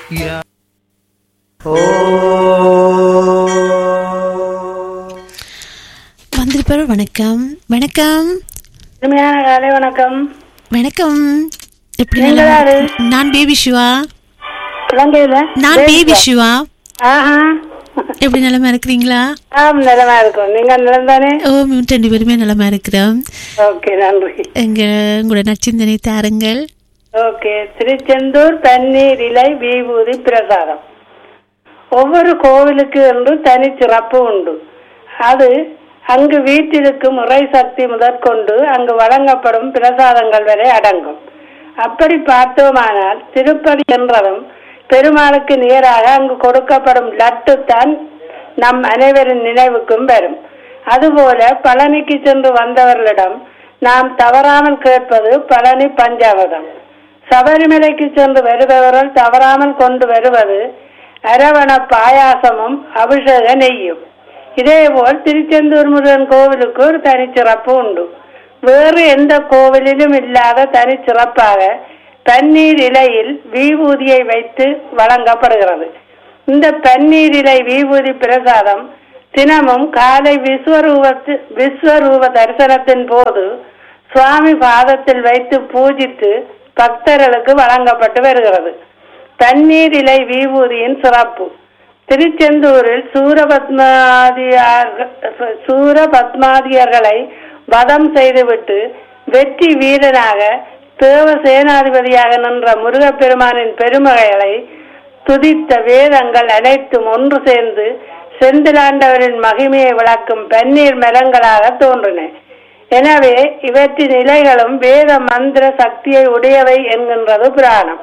வந்திருப்பார் வணக்கம் வணக்கம் இனிமையான காலை வணக்கம் வணக்கம் எப்படி நீங்க நலமா- யாரு? நான் பேபி சிவா இலங்கையில நான் பேபி சிவா ஆஹா எப்படி நலமா இருக்கிறீங்களா ஆம் நிலமா இருக்கும் நீங்க நிலம் தானே ஓ மீன் ரெண்டு பேருமே நலமா இருக்கிறோம் ஓகே நன்றி எங்க உங்களோட நச்சிந்தனை தாருங்கள் ஓகே திருச்செந்தூர் தண்ணீர் இலை விபூதி பிரசாதம் ஒவ்வொரு கோவிலுக்கு என்று தனி சிறப்பு உண்டு அது அங்கு வீட்டிற்கும் முறை சக்தி முதற்கொண்டு அங்கு வழங்கப்படும் பிரசாதங்கள் வரை அடங்கும் அப்படி பார்த்தோமானால் திருப்பதி என்றதும் பெருமாளுக்கு நேராக அங்கு கொடுக்கப்படும் லட்டு தான் நம் அனைவரின் நினைவுக்கும் வரும் அதுபோல பழனிக்கு சென்று வந்தவர்களிடம் நாம் தவறாமல் கேட்பது பழனி பஞ்சாவதம் சபரிமலைக்கு சென்று வருபவர்கள் தவறாமல் கொண்டு வருவது அரவண பாயாசமும் அபிஷேக நெய்யும் இதேபோல் திருச்செந்தூர் முருகன் கோவிலுக்கு ஒரு தனிச்சிறப்பு உண்டு வேறு எந்த கோவிலிலும் இல்லாத தனிச்சிறப்பாக பன்னீர் இலையில் விபூதியை வைத்து வழங்கப்படுகிறது இந்த பன்னீர் இலை விபூதி பிரசாதம் தினமும் காலை விஸ்வரூபத்து விஸ்வரூப தரிசனத்தின் போது சுவாமி பாதத்தில் வைத்து பூஜித்து பக்தர்களுக்கு வழங்கப்பட்டு வருகிறது தண்ணீர் இலை விபூதியின் சிறப்பு திருச்செந்தூரில் சூரபத்மாதியார் சூரபத்மாதியர்களை வதம் செய்துவிட்டு வெற்றி வீரனாக தேவ சேனாதிபதியாக நின்ற முருகப்பெருமானின் பெருமகைகளை துதித்த வேதங்கள் அனைத்தும் ஒன்று சேர்ந்து செந்திலாண்டவரின் மகிமையை விளக்கும் பன்னீர் மரங்களாக தோன்றின எனவே இவற்றின் இலைகளும் வேத மந்திர சக்தியை உடையவை என்கின்றது புராணம்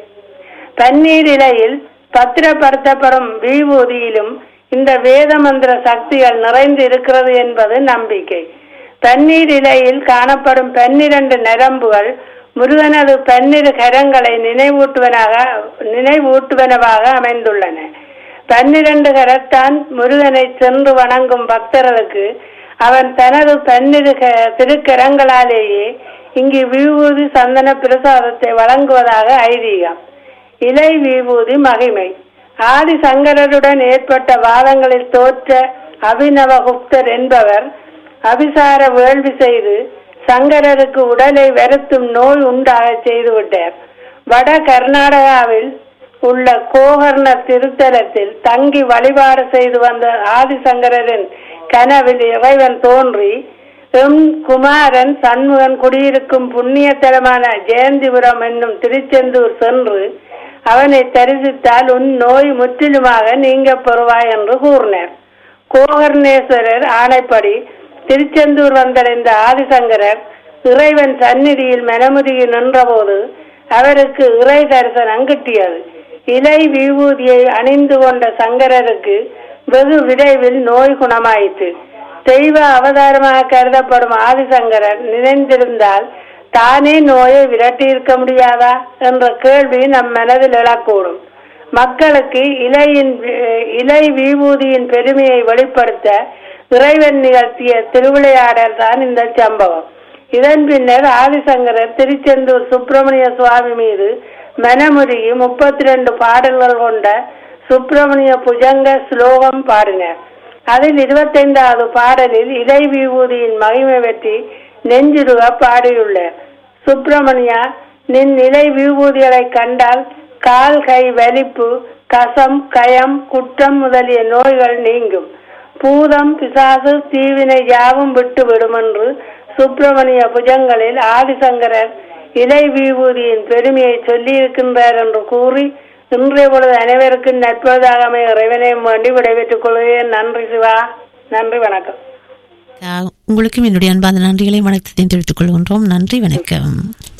தண்ணீர் இலையில் பத்திரப்படுத்தப்படும் விபூதியிலும் இந்த வேத மந்திர சக்திகள் நிறைந்து இருக்கிறது என்பது நம்பிக்கை தண்ணீர் இலையில் காணப்படும் பன்னிரண்டு நரம்புகள் முருகனது பன்னிரு கரங்களை நினைவூட்டுவனாக நினைவூட்டுவனவாக அமைந்துள்ளன பன்னிரண்டு கரத்தான் முருகனை சென்று வணங்கும் பக்தர்களுக்கு அவன் தனது பன்னிரு க- திருக்கரங்களாலேயே இங்கு விபூதி சந்தன பிரசாதத்தை வழங்குவதாக ஐதீகம் இலை விபூதி மகிமை ஆதி சங்கரருடன் ஏற்பட்ட வாதங்களில் தோற்ற அபிநவகுப்தர் என்பவர் அபிசார வேள்வி செய்து சங்கரருக்கு உடலை வருத்தும் நோய் உண்டாக செய்துவிட்டார் வட கர்நாடகாவில் உள்ள கோகர்ண திருத்தலத்தில் தங்கி வழிபாடு செய்து வந்த ஆதிசங்கரரின் கனவில் இறைவன் தோன்றி எம் குமாரன் சண்முகன் குடியிருக்கும் புண்ணிய தலமான ஜெயந்திபுரம் என்னும் திருச்செந்தூர் சென்று அவனை தரிசித்தால் உன் நோய் முற்றிலுமாக நீங்க பெறுவாய் என்று கூறினார் கோகர்ணேஸ்வரர் ஆணைப்படி திருச்செந்தூர் வந்தடைந்த ஆதிசங்கரர் இறைவன் சந்நிதியில் மனமுருகி நின்றபோது அவருக்கு இறை தரிசனம் கிட்டியது இலை விபூதியை அணிந்து கொண்ட சங்கரருக்கு வெகு விரைவில் நோய் குணமாயிற்று தெய்வ அவதாரமாக கருதப்படும் ஆதிசங்கரர் நினைந்திருந்தால் தானே நோயை விரட்டி இருக்க முடியாதா என்ற கேள்வி நம் மனதில் எழக்கூடும் மக்களுக்கு இலையின் வி- இலை விபூதியின் பெருமையை வெளிப்படுத்த இறைவன் நிகழ்த்திய திருவிளையாடல் தான் இந்த சம்பவம் இதன் பின்னர் ஆதிசங்கரர் திருச்செந்தூர் சுப்பிரமணிய சுவாமி மீது மனமுருகி முப்பத்தி ரெண்டு பாடல்கள் கொண்ட சுப்பிரமணிய புஜங்க ஸ்லோகம் பாடினார் அதில் இருபத்தைந்தாவது பாடலில் இலை விபூதியின் மகிமை பற்றி நெஞ்சுருக பாடியுள்ளார் சுப்பிரமணியா நின் இலை விபூதிகளை கண்டால் கால் கை வலிப்பு கசம் கயம் குற்றம் முதலிய நோய்கள் நீங்கும் பூதம் பிசாசு தீவினை யாவும் விட்டு விடும் என்று சுப்பிரமணிய புஜங்களில் ஆதிசங்கரர் இலை விபூதியின் பெருமையை சொல்லியிருக்கின்றார் என்று கூறி இன்றைய பொழுது அனைவருக்கும் நட்பதாக அமைய இறைவனையும் வேண்டி விடைபெற்றுக் கொள்கிறேன் நன்றி சிவா நன்றி வணக்கம் ஆ, உங்களுக்கும் என்னுடைய அன்பான நன்றிகளை வணக்கத்தை தெரிவித்துக் கொள்கின்றோம் நன்றி வணக்கம்